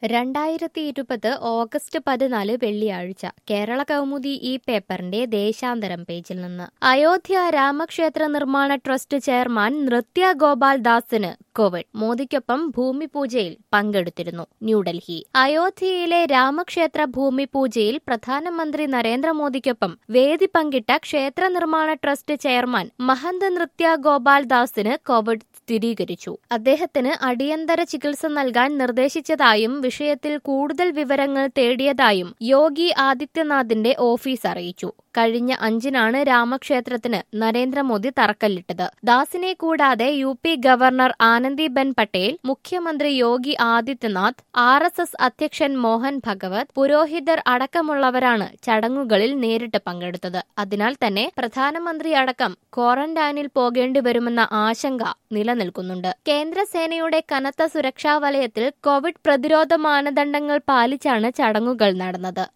രണ്ടായിരത്തി ഇരുപത് ഓഗസ്റ്റ് പതിനാല് വെള്ളിയാഴ്ച കേരള കൗമുദി ഈ പേപ്പറിന്റെ ദേശാന്തരം പേജിൽ നിന്ന് അയോധ്യ രാമക്ഷേത്ര നിർമ്മാണ ട്രസ്റ്റ് ചെയർമാൻ നൃത്യ ഗോപാൽ ദാസിന് കോവിഡ് മോദിക്കൊപ്പം ഭൂമി പൂജയിൽ പങ്കെടുത്തിരുന്നു ന്യൂഡൽഹി അയോധ്യയിലെ രാമക്ഷേത്ര ഭൂമി പൂജയിൽ പ്രധാനമന്ത്രി നരേന്ദ്രമോദിക്കൊപ്പം വേദി പങ്കിട്ട ക്ഷേത്ര നിർമ്മാണ ട്രസ്റ്റ് ചെയർമാൻ മഹന്ത് നൃത്യ ഗോപാൽ ദാസിന് കോവിഡ് സ്ഥിരീകരിച്ചു അദ്ദേഹത്തിന് അടിയന്തര ചികിത്സ നൽകാൻ നിർദ്ദേശിച്ചതായും വിഷയത്തിൽ കൂടുതൽ വിവരങ്ങൾ തേടിയതായും യോഗി ആദിത്യനാഥിന്റെ ഓഫീസ് അറിയിച്ചു കഴിഞ്ഞ അഞ്ചിനാണ് രാമക്ഷേത്രത്തിന് നരേന്ദ്രമോദി തറക്കല്ലിട്ടത് ദാസിനെ കൂടാതെ U P governor Anandiben Patel മുഖ്യമന്ത്രി Yogi Adityanath R S S അധ്യക്ഷൻ മോഹൻ ഭഗവത് പുരോഹിതർ അടക്കമുള്ളവരാണ് ചടങ്ങുകളിൽ നേരിട്ട് പങ്കെടുത്തത് അതിനാൽ തന്നെ പ്രധാനമന്ത്രി അടക്കം ക്വാറന്റൈനിൽ പോകേണ്ടി വരുമെന്ന ആശങ്ക നിലനിൽക്കുന്നുണ്ട് കേന്ദ്രസേനയുടെ കനത്ത സുരക്ഷാ വലയത്തിൽ കോവിഡ് പ്രതിരോധ മാനദണ്ഡങ്ങൾ പാലിച്ചാണ് ചടങ്ങുകൾ നടന്നത്